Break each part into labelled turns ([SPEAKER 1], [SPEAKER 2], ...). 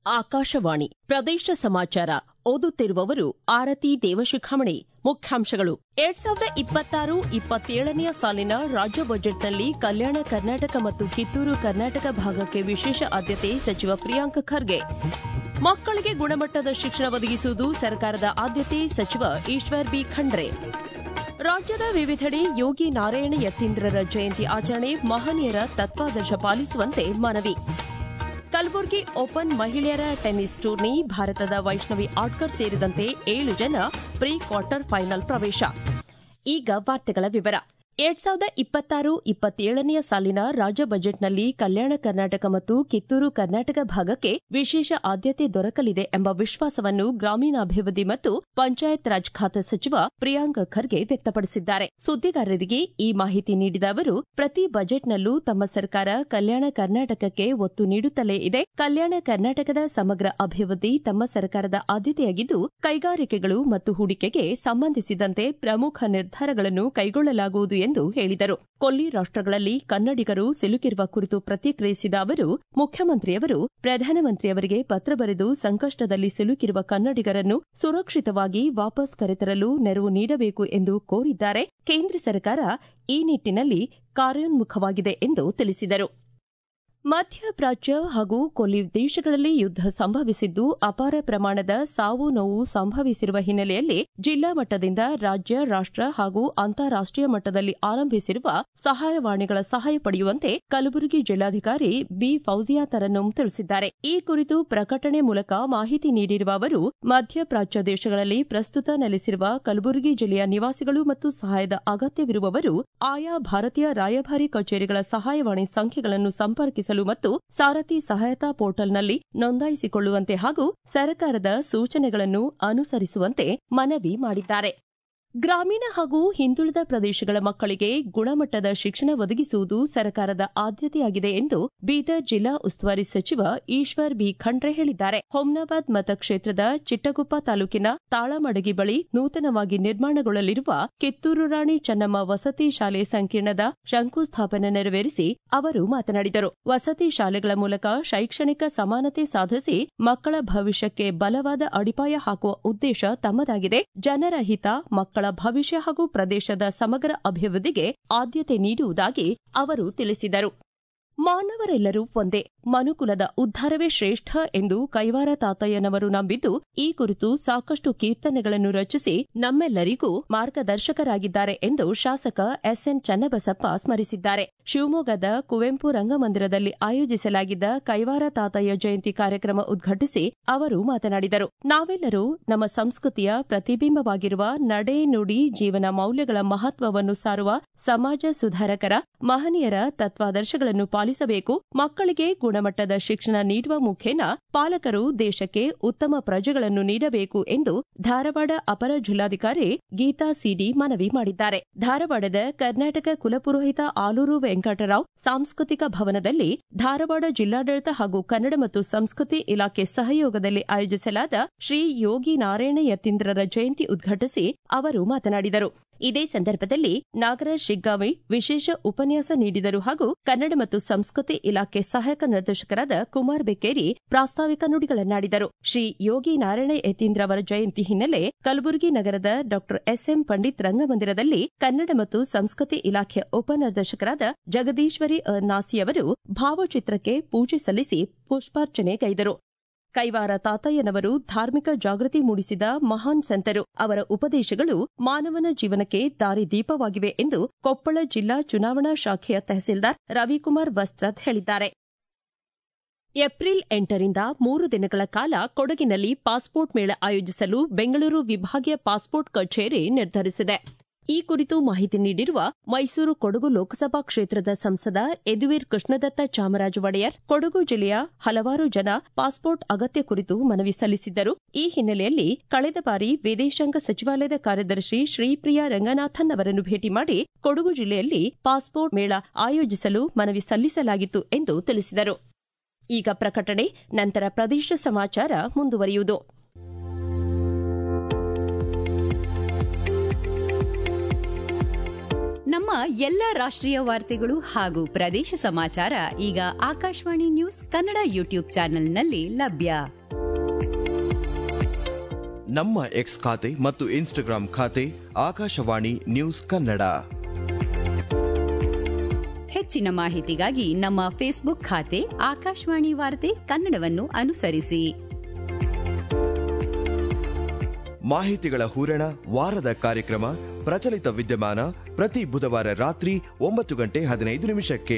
[SPEAKER 1] ಆಕಾಶವಾಣಿ ಪ್ರದೇಶ ಸಮಾಚಾರ ಓದುತ್ತಿರುವವರು ಆರತಿ ದೇವಶಿಖಾಮಣಿ ಮುಖ್ಯಾಂಶಗಳು ಎರಡ್ ಸಾವಿರದ ಇಪ್ಪತ್ತಾರು ಇಪ್ಪತ್ತೇಳನೆಯ ಸಾಲಿನ ರಾಜ್ಯ ಬಜೆಟ್ನಲ್ಲಿ ಕಲ್ಯಾಣ ಕರ್ನಾಟಕ ಮತ್ತು ಕಿತ್ತೂರು ಕರ್ನಾಟಕ ಭಾಗಕ್ಕೆ ವಿಶೇಷ ಆದ್ಯತೆ ಸಚಿವ ಪ್ರಿಯಾಂಕ್ ಖರ್ಗೆ ಮಕ್ಕಳಿಗೆ ಗುಣಮಟ್ಟದ ಶಿಕ್ಷಣ ಒದಗಿಸುವುದು ಸರ್ಕಾರದ ಆದ್ಯತೆ ಸಚಿವ ಈಶ್ವರ್ ಬಿ ಖಂಡ್ರೆ ರಾಜ್ಯದ ವಿವಿಧೆಡೆ ಯೋಗಿ ನಾರಾಯಣ ಯತೀಂದ್ರರ ಜಯಂತಿ ಆಚರಣೆ ಮಹನೀಯರ ತತ್ವಾದರ್ಶ ಪಾಲಿಸುವಂತೆ ಮನವಿ ಕಲಬುರಗಿ ಓಪನ್ ಮಹಿಳೆಯರ ಟೆನ್ನಿಸ್ ಟೂರ್ನಿ ಭಾರತದ ವೈಷ್ಣವಿ ಆಟ್ಕರ್ ಸೇರಿದಂತೆ ಏಳು ಜನ ಪ್ರೀ ಕ್ವಾರ್ಟರ್ ಫೈನಲ್ ಪ್ರವೇಶ ಈಗ ವಾರ್ತೆಗಳ ವಿವರ ಎರಡ್ ಸಾವಿರದ ಇಪ್ಪತ್ತಾರು ಇಪ್ಪತ್ತೇಳನೆಯ ಸಾಲಿನ ರಾಜ್ಯ ಬಜೆಟ್ನಲ್ಲಿ ಕಲ್ಯಾಣ ಕರ್ನಾಟಕ ಮತ್ತು ಕಿತ್ತೂರು ಕರ್ನಾಟಕ ಭಾಗಕ್ಕೆ ವಿಶೇಷ ಆದ್ಯತೆ ದೊರಕಲಿದೆ ಎಂಬ ವಿಶ್ವಾಸವನ್ನು ಗ್ರಾಮೀಣಾಭಿವೃದ್ಧಿ ಮತ್ತು ಪಂಚಾಯತ್ ರಾಜ್ ಖಾತೆ ಸಚಿವ ಪ್ರಿಯಾಂಕ್ ಖರ್ಗೆ ವ್ಯಕ್ತಪಡಿಸಿದ್ದಾರೆ ಸುದ್ದಿಗಾರರಿಗೆ ಈ ಮಾಹಿತಿ ನೀಡಿದ ಅವರು ಪ್ರತಿ ಬಜೆಟ್ನಲ್ಲೂ ತಮ್ಮ ಸರ್ಕಾರ ಕಲ್ಯಾಣ ಕರ್ನಾಟಕಕ್ಕೆ ಒತ್ತು ನೀಡುತ್ತಲೇ ಇದೆ ಕಲ್ಯಾಣ ಕರ್ನಾಟಕದ ಸಮಗ್ರ ಅಭಿವೃದ್ಧಿ ತಮ್ಮ ಸರ್ಕಾರದ ಆದ್ಯತೆಯಾಗಿದ್ದು ಕೈಗಾರಿಕೆಗಳು ಮತ್ತು ಹೂಡಿಕೆಗೆ ಸಂಬಂಧಿಸಿದಂತೆ ಪ್ರಮುಖ ನಿರ್ಧಾರಗಳನ್ನು ಕೈಗೊಳ್ಳಲಾಗುವುದು ಎಂದು ಹೇಳಿದರು ಕೊಲ್ಲಿ ರಾಷ್ಟಗಳಲ್ಲಿ ಕನ್ನಡಿಗರು ಸಿಲುಕಿರುವ ಕುರಿತು ಪ್ರತಿಕ್ರಿಯಿಸಿದ ಅವರು ಮುಖ್ಯಮಂತ್ರಿಯವರು ಪ್ರಧಾನಮಂತ್ರಿಯವರಿಗೆ ಪತ್ರ ಬರೆದು ಸಂಕಷ್ಟದಲ್ಲಿ ಸಿಲುಕಿರುವ ಕನ್ನಡಿಗರನ್ನು ಸುರಕ್ಷಿತವಾಗಿ ವಾಪಸ್ ಕರೆತರಲು ನೆರವು ನೀಡಬೇಕು ಎಂದು ಕೋರಿದ್ದಾರೆ ಕೇಂದ್ರ ಸರ್ಕಾರ ಈ ನಿಟ್ಟಿನಲ್ಲಿ ಕಾರ್ಯೋನ್ಮುಖವಾಗಿದೆ ಎಂದು ತಿಳಿಸಿದರು ಮಧ್ಯಪ್ರಾಚ್ಯ ಹಾಗೂ ಕೊಲ್ಲಿ ದೇಶಗಳಲ್ಲಿ ಯುದ್ಧ ಸಂಭವಿಸಿದ್ದು ಅಪಾರ ಪ್ರಮಾಣದ ಸಾವು ನೋವು ಸಂಭವಿಸಿರುವ ಹಿನ್ನೆಲೆಯಲ್ಲಿ ಜಿಲ್ಲಾ ಮಟ್ಟದಿಂದ ರಾಜ್ಯ ರಾಷ್ಟ ಹಾಗೂ ಅಂತಾರಾಷ್ಟೀಯ ಮಟ್ಟದಲ್ಲಿ ಆರಂಭಿಸಿರುವ ಸಹಾಯವಾಣಿಗಳ ಸಹಾಯ ಪಡೆಯುವಂತೆ ಕಲಬುರಗಿ ಜಿಲ್ಲಾಧಿಕಾರಿ ಬಿ ಫೌಜಿಯಾ ತರನ್ನುಂ ತಿಳಿಸಿದ್ದಾರೆ ಈ ಕುರಿತು ಪ್ರಕಟಣೆ ಮೂಲಕ ಮಾಹಿತಿ ನೀಡಿರುವ ಅವರು ಮಧ್ಯಪ್ರಾಚ್ಯ ದೇಶಗಳಲ್ಲಿ ಪ್ರಸ್ತುತ ನೆಲೆಸಿರುವ ಕಲಬುರಗಿ ಜಿಲ್ಲೆಯ ನಿವಾಸಿಗಳು ಮತ್ತು ಸಹಾಯದ ಅಗತ್ಯವಿರುವವರು ಆಯಾ ಭಾರತೀಯ ರಾಯಭಾರಿ ಕಚೇರಿಗಳ ಸಹಾಯವಾಣಿ ಸಂಖ್ಯೆಗಳನ್ನು ಸಂಪರ್ಕಿಸಲು ಮತ್ತು ಸಾರಥಿ ಸಹಾಯತಾ ಪೋರ್ಟಲ್ನಲ್ಲಿ ನೋಂದಾಯಿಸಿಕೊಳ್ಳುವಂತೆ ಹಾಗೂ ಸರ್ಕಾರದ ಸೂಚನೆಗಳನ್ನು ಅನುಸರಿಸುವಂತೆ ಮನವಿ ಮಾಡಿದ್ದಾರೆ ಗ್ರಾಮೀಣ ಹಾಗೂ ಹಿಂದುಳಿದ ಪ್ರದೇಶಗಳ ಮಕ್ಕಳಿಗೆ ಗುಣಮಟ್ಟದ ಶಿಕ್ಷಣ ಒದಗಿಸುವುದು ಸರ್ಕಾರದ ಆದ್ಯತೆಯಾಗಿದೆ ಎಂದು ಬೀದರ್ ಜಿಲ್ಲಾ ಉಸ್ತುವಾರಿ ಸಚಿವ ಈಶ್ವರ್ ಬಿ ಖಂಡ್ರೆ ಹೇಳಿದ್ದಾರೆ ಹೊಮ್ನಾಬಾದ್ ಮತಕ್ಷೇತ್ರದ ಚಿಟ್ಟಗುಪ್ಪ ತಾಲೂಕಿನ ತಾಳಮಡಗಿ ಬಳಿ ನೂತನವಾಗಿ ನಿರ್ಮಾಣಗೊಳ್ಳಲಿರುವ ಕಿತ್ತೂರು ರಾಣಿ ಚೆನ್ನಮ್ಮ ವಸತಿ ಶಾಲೆ ಸಂಕೀರ್ಣದ ಶಂಕುಸ್ಥಾಪನೆ ನೆರವೇರಿಸಿ ಅವರು ಮಾತನಾಡಿದರು ವಸತಿ ಶಾಲೆಗಳ ಮೂಲಕ ಶೈಕ್ಷಣಿಕ ಸಮಾನತೆ ಸಾಧಿಸಿ ಮಕ್ಕಳ ಭವಿಷ್ಯಕ್ಕೆ ಬಲವಾದ ಅಡಿಪಾಯ ಹಾಕುವ ಉದ್ದೇಶ ತಮ್ಮದಾಗಿದೆ ಜನರ ಹಿತ ಮಕ್ಕಳ ಭವಿಷ್ಯ ಹಾಗೂ ಪ್ರದೇಶದ ಸಮಗ್ರ ಅಭಿವೃದ್ಧಿಗೆ ಆದ್ಯತೆ ನೀಡುವುದಾಗಿ ಅವರು ತಿಳಿಸಿದರು ಮಾನವರೆಲ್ಲರೂ ಒಂದೇ ಮನುಕುಲದ ಉದ್ಧಾರವೇ ಶ್ರೇಷ್ಠ ಎಂದು ಕೈವಾರ ತಾತಯ್ಯನವರು ನಂಬಿದ್ದು ಈ ಕುರಿತು ಸಾಕಷ್ಟು ಕೀರ್ತನೆಗಳನ್ನು ರಚಿಸಿ ನಮ್ಮೆಲ್ಲರಿಗೂ ಮಾರ್ಗದರ್ಶಕರಾಗಿದ್ದಾರೆ ಎಂದು ಶಾಸಕ ಎಸ್ಎನ್ ಚನ್ನಬಸಪ್ಪ ಸ್ಮರಿಸಿದ್ದಾರೆ ಶಿವಮೊಗ್ಗದ ಕುವೆಂಪು ರಂಗಮಂದಿರದಲ್ಲಿ ಆಯೋಜಿಸಲಾಗಿದ್ದ ಕೈವಾರ ತಾತಯ್ಯ ಜಯಂತಿ ಕಾರ್ಯಕ್ರಮ ಉದ್ಘಾಟಿಸಿ ಅವರು ಮಾತನಾಡಿದರು ನಾವೆಲ್ಲರೂ ನಮ್ಮ ಸಂಸ್ಕೃತಿಯ ಪ್ರತಿಬಿಂಬವಾಗಿರುವ ನಡೆ ನುಡಿ ಜೀವನ ಮೌಲ್ಯಗಳ ಮಹತ್ವವನ್ನು ಸಾರುವ ಸಮಾಜ ಸುಧಾರಕರ ಮಹನೀಯರ ತತ್ವಾದರ್ಶಗಳನ್ನು ಪಾಲಿಸಬೇಕು ಮಕ್ಕಳಿಗೆ ಗುಣಮಟ್ಟದ ಶಿಕ್ಷಣ ನೀಡುವ ಮುಖೇನ ಪಾಲಕರು ದೇಶಕ್ಕೆ ಉತ್ತಮ ಪ್ರಜೆಗಳನ್ನು ನೀಡಬೇಕು ಎಂದು ಧಾರವಾಡ ಅಪರ ಜಿಲ್ಲಾಧಿಕಾರಿ ಗೀತಾ ಸಿಡಿ ಮನವಿ ಮಾಡಿದ್ದಾರೆ ಧಾರವಾಡದ ಕರ್ನಾಟಕ ಕುಲಪುರೋಹಿತ ಆಲೂರು ವೆಂಕಟರಾವ್ ಸಾಂಸ್ಕೃತಿಕ ಭವನದಲ್ಲಿ ಧಾರವಾಡ ಜಿಲ್ಲಾಡಳಿತ ಹಾಗೂ ಕನ್ನಡ ಮತ್ತು ಸಂಸ್ಕೃತಿ ಇಲಾಖೆ ಸಹಯೋಗದಲ್ಲಿ ಆಯೋಜಿಸಲಾದ ಶ್ರೀ ಯೋಗಿ ನಾರಾಯಣ ಯತೀಂದ್ರರ ಜಯಂತಿ ಉದ್ಘಾಟಿಸಿ ಅವರು ಮಾತನಾಡಿದರು ಇದೇ ಸಂದರ್ಭದಲ್ಲಿ ನಾಗರಾಜ್ ಶಿಗ್ಗಾವಿ ವಿಶೇಷ ಉಪನ್ಯಾಸ ನೀಡಿದರು ಹಾಗೂ ಕನ್ನಡ ಮತ್ತು ಸಂಸ್ಕೃತಿ ಇಲಾಖೆ ಸಹಾಯಕ ನಿರ್ದೇಶಕರಾದ ಕುಮಾರ್ ಬೆಕ್ಕೇರಿ ಪ್ರಾಸ್ತಾವಿಕ ನುಡಿಗಳನ್ನಾಡಿದರು ಶ್ರೀ ಯೋಗಿ ನಾರಾಯಣ ಯತೀಂದ್ರ ಅವರ ಜಯಂತಿ ಹಿನ್ನೆಲೆ ಕಲಬುರಗಿ ನಗರದ ಡಾ ಎಸ್ಎಂ ಪಂಡಿತ್ ರಂಗಮಂದಿರದಲ್ಲಿ ಕನ್ನಡ ಮತ್ತು ಸಂಸ್ಕೃತಿ ಇಲಾಖೆ ಉಪನಿರ್ದೇಶಕರಾದ ಜಗದೀಶ್ವರಿ ನಾಸಿಯವರು ಭಾವಚಿತ್ರಕ್ಕೆ ಪೂಜೆ ಸಲ್ಲಿಸಿ ಪುಷ್ಪಾರ್ಚನೆ ಗೈದರು ಕೈವಾರ ತಾತಯ್ಯನವರು ಧಾರ್ಮಿಕ ಜಾಗೃತಿ ಮೂಡಿಸಿದ ಮಹಾನ್ ಸಂತರು ಅವರ ಉಪದೇಶಗಳು ಮಾನವನ ಜೀವನಕ್ಕೆ ದಾರಿದೀಪವಾಗಿವೆ ಎಂದು ಕೊಪ್ಪಳ ಜಿಲ್ಲಾ ಚುನಾವಣಾ ಶಾಖೆಯ ತಹಸೀಲ್ದಾರ್ ರವಿಕುಮಾರ್ ವಸ್ತ್ರದ್ ಹೇಳಿದ್ದಾರೆ ಏಪ್ರಿಲ್ ಎಂಟರಿಂದ ಮೂರು ದಿನಗಳ ಕಾಲ ಕೊಡಗಿನಲ್ಲಿ ಪಾಸ್ಪೋರ್ಟ್ ಮೇಳ ಆಯೋಜಿಸಲು ಬೆಂಗಳೂರು ವಿಭಾಗೀಯ ಪಾಸ್ಪೋರ್ಟ್ ಕಚೇರಿ ನಿರ್ಧರಿಸಿದೆ ಈ ಕುರಿತು ಮಾಹಿತಿ ನೀಡಿರುವ ಮೈಸೂರು ಕೊಡಗು ಲೋಕಸಭಾ ಕ್ಷೇತ್ರದ ಸಂಸದ ಯದುವೀರ್ ಕೃಷ್ಣದತ್ತ ಚಾಮರಾಜ ಒಡೆಯರ್ ಕೊಡಗು ಜಿಲ್ಲೆಯ ಹಲವಾರು ಜನ ಪಾಸ್ಪೋರ್ಟ್ ಅಗತ್ಯ ಕುರಿತು ಮನವಿ ಸಲ್ಲಿಸಿದ್ದರು ಈ ಹಿನ್ನೆಲೆಯಲ್ಲಿ ಕಳೆದ ಬಾರಿ ವಿದೇಶಾಂಗ ಸಚಿವಾಲಯದ ಕಾರ್ಯದರ್ಶಿ ಶ್ರೀಪ್ರಿಯಾ ರಂಗನಾಥನ್ ಅವರನ್ನು ಭೇಟಿ ಮಾಡಿ ಕೊಡಗು ಜಿಲ್ಲೆಯಲ್ಲಿ ಪಾಸ್ಪೋರ್ಟ್ ಮೇಳ ಆಯೋಜಿಸಲು ಮನವಿ ಸಲ್ಲಿಸಲಾಗಿತ್ತು ಎಂದು ತಿಳಿಸಿದರು ಈಗ ಪ್ರಕಟಣೆ ನಂತರ ಪ್ರದೇಶ ಸಮಾಚಾರ ಮುಂದುವರಿಯುವುದು
[SPEAKER 2] ನಮ್ಮ ಎಲ್ಲ ರಾಷ್ಟ್ರೀಯ ವಾರ್ತೆಗಳು ಹಾಗೂ ಪ್ರದೇಶ ಸಮಾಚಾರ ಈಗ ಆಕಾಶವಾಣಿ ನ್ಯೂಸ್ ಕನ್ನಡ ಯೂಟ್ಯೂಬ್ ಚಾನೆಲ್ನಲ್ಲಿ ಲಭ್ಯ
[SPEAKER 3] ನಮ್ಮ ಎಕ್ಸ್ ಖಾತೆ ಮತ್ತು ಇನ್ಸ್ಟಾಗ್ರಾಂ ಖಾತೆ ಆಕಾಶವಾಣಿ ನ್ಯೂಸ್ ಕನ್ನಡ
[SPEAKER 2] ಹೆಚ್ಚಿನ ಮಾಹಿತಿಗಾಗಿ ನಮ್ಮ ಫೇಸ್ಬುಕ್ ಖಾತೆ ಆಕಾಶವಾಣಿ ವಾರ್ತೆ ಕನ್ನಡವನ್ನು ಅನುಸರಿಸಿ
[SPEAKER 3] ಮಾಹಿತಿಗಳ ಹೂರಣ ವಾರದ ಕಾರ್ಯಕ್ರಮ ಪ್ರಚಲಿತ ವಿದ್ಯಮಾನ ಪ್ರತಿ ಬುಧವಾರ ರಾತ್ರಿ ಒಂಬತ್ತು ಗಂಟೆ ಹದಿನೈದು ನಿಮಿಷಕ್ಕೆ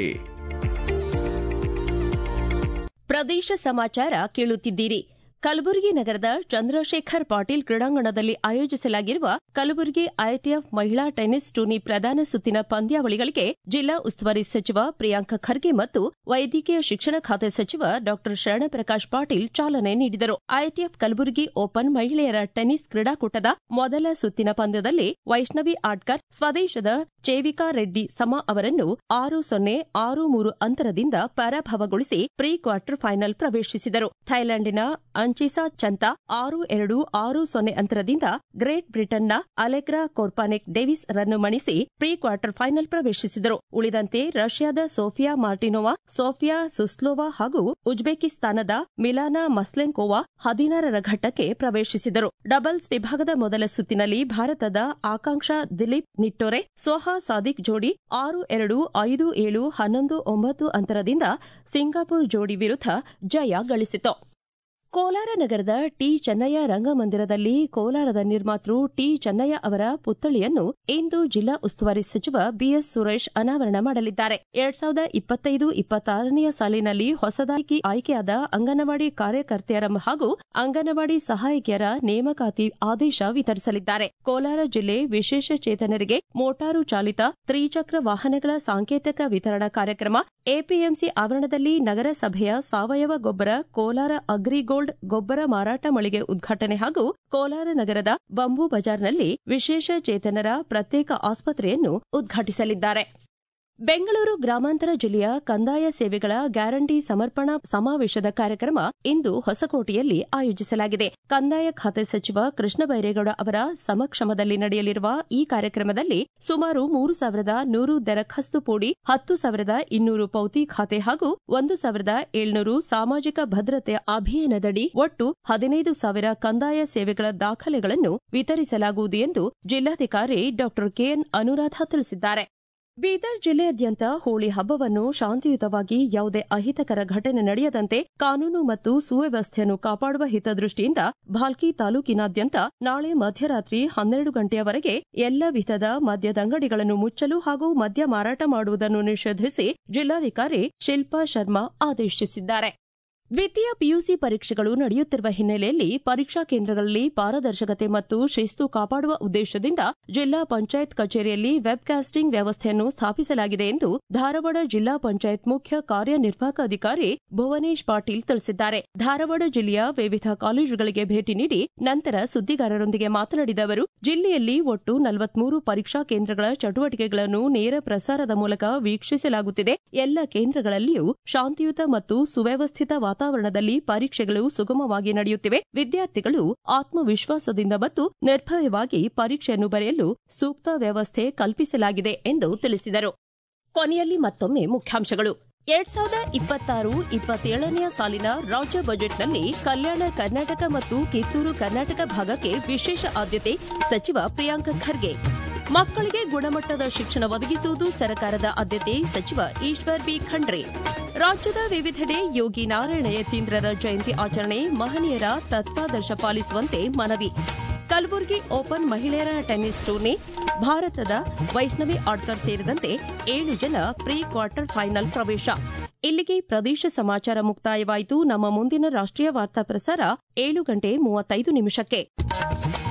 [SPEAKER 1] ಪ್ರದೇಶ ಸಮಾಚಾರ ಕೇಳುತ್ತಿದ್ದೀರಿ ಕಲಬುರಗಿ ನಗರದ ಚಂದ್ರಶೇಖರ್ ಪಾಟೀಲ್ ಕ್ರೀಡಾಂಗಣದಲ್ಲಿ ಆಯೋಜಿಸಲಾಗಿರುವ ಕಲಬುರಗಿ ಐಟಿಎಫ್ ಮಹಿಳಾ ಟೆನ್ನಿಸ್ ಟೂರ್ನಿ ಪ್ರಧಾನ ಸುತ್ತಿನ ಪಂದ್ಯಾವಳಿಗಳಿಗೆ ಜಿಲ್ಲಾ ಉಸ್ತುವಾರಿ ಸಚಿವ ಪ್ರಿಯಾಂಕ ಖರ್ಗೆ ಮತ್ತು ವೈದ್ಯಕೀಯ ಶಿಕ್ಷಣ ಖಾತೆ ಸಚಿವ ಡಾ ಶರಣಪ್ರಕಾಶ್ ಪಾಟೀಲ್ ಚಾಲನೆ ನೀಡಿದರು ಐಟಿಎಫ್ ಕಲಬುರಗಿ ಓಪನ್ ಮಹಿಳೆಯರ ಟೆನ್ನಿಸ್ ಕ್ರೀಡಾಕೂಟದ ಮೊದಲ ಸುತ್ತಿನ ಪಂದ್ಯದಲ್ಲಿ ವೈಷ್ಣವಿ ಆಡ್ಕರ್ ಸ್ವದೇಶದ ಚೇವಿಕಾ ರೆಡ್ಡಿ ಸಮ ಅವರನ್ನು ಆರು ಸೊನ್ನೆ ಆರು ಮೂರು ಅಂತರದಿಂದ ಪರಾಭವಗೊಳಿಸಿ ಪ್ರೀ ಕ್ವಾರ್ಟರ್ ಫೈನಲ್ ಪ್ರವೇಶಿಸಿದರು ಥೈಲ್ಯಾಂಡಿನ ಅಂಚಿಸಾ ಚಂತಾ ಆರು ಎರಡು ಆರು ಸೊನ್ನೆ ಅಂತರದಿಂದ ಗ್ರೇಟ್ ಬ್ರಿಟನ್ನ ಅಲೆಗ್ರಾ ಕೋರ್ಪಾನೆಕ್ ಡೇವಿಸ್ ರನ್ನು ಮಣಿಸಿ ಪ್ರೀ ಕ್ವಾರ್ಟರ್ ಫೈನಲ್ ಪ್ರವೇಶಿಸಿದರು ಉಳಿದಂತೆ ರಷ್ಯಾದ ಸೋಫಿಯಾ ಮಾರ್ಟಿನೋವಾ ಸೋಫಿಯಾ ಸುಸ್ಲೋವಾ ಹಾಗೂ ಉಜ್ಬೇಕಿಸ್ತಾನದ ಮಿಲಾನಾ ಮಸ್ಲೆಂಕೋವಾ ಹದಿನಾರರ ಘಟ್ಟಕ್ಕೆ ಪ್ರವೇಶಿಸಿದರು ಡಬಲ್ಸ್ ವಿಭಾಗದ ಮೊದಲ ಸುತ್ತಿನಲ್ಲಿ ಭಾರತದ ಆಕಾಂಕ್ಷಾ ದಿಲೀಪ್ ನಿಟ್ಟೋರೆ ಸೋಹಾ ಸಾದಿಕ್ ಜೋಡಿ ಆರು ಎರಡು ಐದು ಏಳು ಹನ್ನೊಂದು ಒಂಬತ್ತು ಅಂತರದಿಂದ ಸಿಂಗಾಪುರ್ ಜೋಡಿ ವಿರುದ್ಧ ಜಯ ಗಳಿಸಿತು ಕೋಲಾರ ನಗರದ ಟಿ ಚೆನ್ನಯ್ಯ ರಂಗಮಂದಿರದಲ್ಲಿ ಕೋಲಾರದ ನಿರ್ಮಾತೃ ಟಿ ಚೆನ್ನಯ್ಯ ಅವರ ಪುತ್ಥಳಿಯನ್ನು ಇಂದು ಜಿಲ್ಲಾ ಉಸ್ತುವಾರಿ ಸಚಿವ ಬಿಎಸ್ ಸುರೇಶ್ ಅನಾವರಣ ಮಾಡಲಿದ್ದಾರೆ ಎರಡ್ ಸಾವಿರದ ಇಪ್ಪತ್ತೈದು ಇಪ್ಪತ್ತಾರನೆಯ ಸಾಲಿನಲ್ಲಿ ಹೊಸದಾಗಿ ಆಯ್ಕೆಯಾದ ಅಂಗನವಾಡಿ ಕಾರ್ಯಕರ್ತೆಯರ ಹಾಗೂ ಅಂಗನವಾಡಿ ಸಹಾಯಕಿಯರ ನೇಮಕಾತಿ ಆದೇಶ ವಿತರಿಸಲಿದ್ದಾರೆ ಕೋಲಾರ ಜಿಲ್ಲೆ ವಿಶೇಷ ಚೇತನರಿಗೆ ಮೋಟಾರು ಚಾಲಿತ ತ್ರಿಚಕ್ರ ವಾಹನಗಳ ಸಾಂಕೇತಿಕ ವಿತರಣಾ ಕಾರ್ಯಕ್ರಮ ಎಪಿಎಂಸಿ ಆವರಣದಲ್ಲಿ ನಗರಸಭೆಯ ಸಾವಯವ ಗೊಬ್ಬರ ಕೋಲಾರ ಅಗ್ರಿಗೋಲ್ಡ್ ಗೊಬ್ಬರ ಮಾರಾಟ ಮಳಿಗೆ ಉದ್ಘಾಟನೆ ಹಾಗೂ ಕೋಲಾರ ನಗರದ ಬಂಬೂ ಬಜಾರ್ನಲ್ಲಿ ವಿಶೇಷ ಚೇತನರ ಪ್ರತ್ಯೇಕ ಆಸ್ಪತ್ರೆಯನ್ನು ಉದ್ಘಾಟಿಸಲಿದ್ದಾರೆ ಬೆಂಗಳೂರು ಗ್ರಾಮಾಂತರ ಜಿಲ್ಲೆಯ ಕಂದಾಯ ಸೇವೆಗಳ ಗ್ಯಾರಂಟಿ ಸಮರ್ಪಣಾ ಸಮಾವೇಶದ ಕಾರ್ಯಕ್ರಮ ಇಂದು ಹೊಸಕೋಟೆಯಲ್ಲಿ ಆಯೋಜಿಸಲಾಗಿದೆ ಕಂದಾಯ ಖಾತೆ ಸಚಿವ ಕೃಷ್ಣ ಬೈರೇಗೌಡ ಅವರ ಸಮಕ್ಷಮದಲ್ಲಿ ನಡೆಯಲಿರುವ ಈ ಕಾರ್ಯಕ್ರಮದಲ್ಲಿ ಸುಮಾರು ಮೂರು ಸಾವಿರದ ನೂರು ದರಖಾಸ್ತು ಪೋಡಿ ಹತ್ತು ಸಾವಿರದ ಇನ್ನೂರು ಪೌತಿ ಖಾತೆ ಹಾಗೂ ಒಂದು ಸಾವಿರದ ಏಳ್ನೂರು ಸಾಮಾಜಿಕ ಭದ್ರತೆ ಅಭಿಯಾನದಡಿ ಒಟ್ಟು ಹದಿನೈದು ಸಾವಿರ ಕಂದಾಯ ಸೇವೆಗಳ ದಾಖಲೆಗಳನ್ನು ವಿತರಿಸಲಾಗುವುದು ಎಂದು ಜಿಲ್ಲಾಧಿಕಾರಿ ಡಾ ಕೆಎನ್ ಅನುರಾಧ ತಿಳಿಸಿದ್ದಾರೆ ಬೀದರ್ ಜಿಲ್ಲೆಯಾದ್ಯಂತ ಹೋಳಿ ಹಬ್ಬವನ್ನು ಶಾಂತಿಯುತವಾಗಿ ಯಾವುದೇ ಅಹಿತಕರ ಘಟನೆ ನಡೆಯದಂತೆ ಕಾನೂನು ಮತ್ತು ಸುವ್ಯವಸ್ಥೆಯನ್ನು ಕಾಪಾಡುವ ಹಿತದೃಷ್ಟಿಯಿಂದ ಭಾಲ್ಕಿ ತಾಲೂಕಿನಾದ್ಯಂತ ನಾಳೆ ಮಧ್ಯರಾತ್ರಿ ಹನ್ನೆರಡು ಗಂಟೆಯವರೆಗೆ ಎಲ್ಲ ವಿಧದ ಮದ್ಯದಂಗಡಿಗಳನ್ನು ಮುಚ್ಚಲು ಹಾಗೂ ಮದ್ಯ ಮಾರಾಟ ಮಾಡುವುದನ್ನು ನಿಷೇಧಿಸಿ ಜಿಲ್ಲಾಧಿಕಾರಿ ಶಿಲ್ಪಾ ಶರ್ಮಾ ಆದೇಶಿಸಿದ್ದಾರೆ ದ್ವಿತೀಯ ಪಿಯುಸಿ ಪರೀಕ್ಷೆಗಳು ನಡೆಯುತ್ತಿರುವ ಹಿನ್ನೆಲೆಯಲ್ಲಿ ಪರೀಕ್ಷಾ ಕೇಂದ್ರಗಳಲ್ಲಿ ಪಾರದರ್ಶಕತೆ ಮತ್ತು ಶಿಸ್ತು ಕಾಪಾಡುವ ಉದ್ದೇಶದಿಂದ ಜಿಲ್ಲಾ ಪಂಚಾಯತ್ ಕಚೇರಿಯಲ್ಲಿ ವೆಬ್ಕಾಸ್ಟಿಂಗ್ ವ್ಯವಸ್ಥೆಯನ್ನು ಸ್ಥಾಪಿಸಲಾಗಿದೆ ಎಂದು ಧಾರವಾಡ ಜಿಲ್ಲಾ ಪಂಚಾಯತ್ ಮುಖ್ಯ ಕಾರ್ಯನಿರ್ವಾಹಕ ಅಧಿಕಾರಿ ಭುವನೇಶ್ ಪಾಟೀಲ್ ತಿಳಿಸಿದ್ದಾರೆ ಧಾರವಾಡ ಜಿಲ್ಲೆಯ ವಿವಿಧ ಕಾಲೇಜುಗಳಿಗೆ ಭೇಟಿ ನೀಡಿ ನಂತರ ಸುದ್ದಿಗಾರರೊಂದಿಗೆ ಮಾತನಾಡಿದ ಅವರು ಜಿಲ್ಲೆಯಲ್ಲಿ ಒಟ್ಟು ನಲವತ್ಮೂರು ಪರೀಕ್ಷಾ ಕೇಂದ್ರಗಳ ಚಟುವಟಿಕೆಗಳನ್ನು ನೇರ ಪ್ರಸಾರದ ಮೂಲಕ ವೀಕ್ಷಿಸಲಾಗುತ್ತಿದೆ ಎಲ್ಲ ಕೇಂದ್ರಗಳಲ್ಲಿಯೂ ಶಾಂತಿಯುತ ಮತ್ತು ಸುವ್ಯವಸ್ಥಿತ ವಾತಾವರಣದಲ್ಲಿ ಪರೀಕ್ಷೆಗಳು ಸುಗಮವಾಗಿ ನಡೆಯುತ್ತಿವೆ ವಿದ್ಯಾರ್ಥಿಗಳು ಆತ್ಮವಿಶ್ವಾಸದಿಂದ ಮತ್ತು ನಿರ್ಭಯವಾಗಿ ಪರೀಕ್ಷೆಯನ್ನು ಬರೆಯಲು ಸೂಕ್ತ ವ್ಯವಸ್ಥೆ ಕಲ್ಪಿಸಲಾಗಿದೆ ಎಂದು ತಿಳಿಸಿದರು ಕೊನೆಯಲ್ಲಿ ಮತ್ತೊಮ್ಮೆ ಮುಖ್ಯಾಂಶಗಳು ಎರಡ್ ಸಾವಿರದ ಇಪ್ಪತ್ತಾರು ಇಪ್ಪತ್ತೇಳನೆಯ ಸಾಲಿನ ರಾಜ್ಯ ಬಜೆಟ್ನಲ್ಲಿ ಕಲ್ಯಾಣ ಕರ್ನಾಟಕ ಮತ್ತು ಕಿತ್ತೂರು ಕರ್ನಾಟಕ ಭಾಗಕ್ಕೆ ವಿಶೇಷ ಆದ್ಯತೆ ಸಚಿವ ಪ್ರಿಯಾಂಕ ಖರ್ಗೆ ಮಕ್ಕಳಿಗೆ ಗುಣಮಟ್ಟದ ಶಿಕ್ಷಣ ಒದಗಿಸುವುದು ಸರ್ಕಾರದ ಆದ್ಯತೆ ಸಚಿವ ಈಶ್ವರ್ ಬಿ ಖಂಡ್ರೆ ರಾಜ್ಯದ ವಿವಿಧೆಡೆ ಯೋಗಿ ನಾರಾಯಣ ಯತೀಂದ್ರರ ಜಯಂತಿ ಆಚರಣೆ ಮಹನೀಯರ ತತ್ವಾದರ್ಶ ಪಾಲಿಸುವಂತೆ ಮನವಿ ಕಲಬುರಗಿ ಓಪನ್ ಮಹಿಳೆಯರ ಟೆನ್ನಿಸ್ ಟೂರ್ನಿ ಭಾರತದ ವೈಷ್ಣವಿ ಆಡ್ಕರ್ ಸೇರಿದಂತೆ ಏಳು ಜನ ಪ್ರೀ ಕ್ವಾರ್ಟರ್ ಫೈನಲ್ ಪ್ರವೇಶ ಇಲ್ಲಿಗೆ ಪ್ರದೇಶ ಸಮಾಚಾರ ಮುಕ್ತಾಯವಾಯಿತು ನಮ್ಮ ಮುಂದಿನ ರಾಷ್ಟ್ರೀಯ ವಾರ್ತಾ ಪ್ರಸಾರ ಏಳು ಗಂಟೆ ಮೂವತ್ತೈದು ನಿಮಿಷಕ್ಕೆ